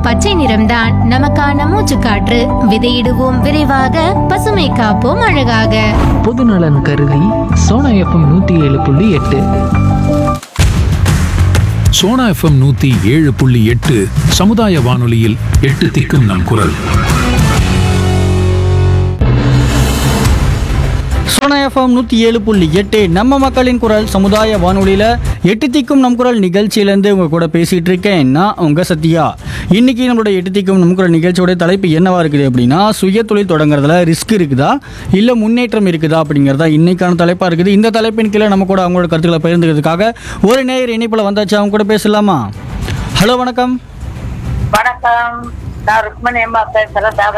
வீசும் பச்சை நிறம்தான் நமக்கான மூச்சுக்காற்று விதையிடுவோம் விரைவாக பசுமை காப்போம் அழகாக பொதுநலன் கருதி சோனா எஃப்எம் நூற்றி ஏழு புள்ளி எட்டு சோனா எஃப்எம் நூத்தி ஏழு புள்ளி எட்டு சமுதாய வானொலியில் எட்டு திக்கும் நம் குரல் சோனா எஃப்எம் நூற்றி ஏழு புள்ளி எட்டு நம்ம மக்களின் குரல் சமுதாய வானொலியில் எட்டு திக்கும் நம் குரல் நிகழ்ச்சியிலேருந்து உங்கள் கூட பேசிகிட்டு இருக்கேன் நான் உங்கள் சத்யா இன்னைக்கு நம்மளோட எட்டு திக்கும் நம் குரல் நிகழ்ச்சியோட தலைப்பு என்னவா இருக்குது அப்படின்னா சுய தொழில் தொடங்குறதுல ரிஸ்க் இருக்குதா இல்லை முன்னேற்றம் இருக்குதா அப்படிங்கிறதா இன்னைக்கான தலைப்பாக இருக்குது இந்த தலைப்பின் கீழே நம்ம கூட அவங்களோட கருத்துக்களை பகிர்ந்துக்கிறதுக்காக ஒரு நேயர் இணைப்பில் வந்தாச்சு அவங்க கூட பேசலாமா ஹலோ வணக்கம் வணக்கம் நான் ருக்மணி அம்மா பேசுறேன்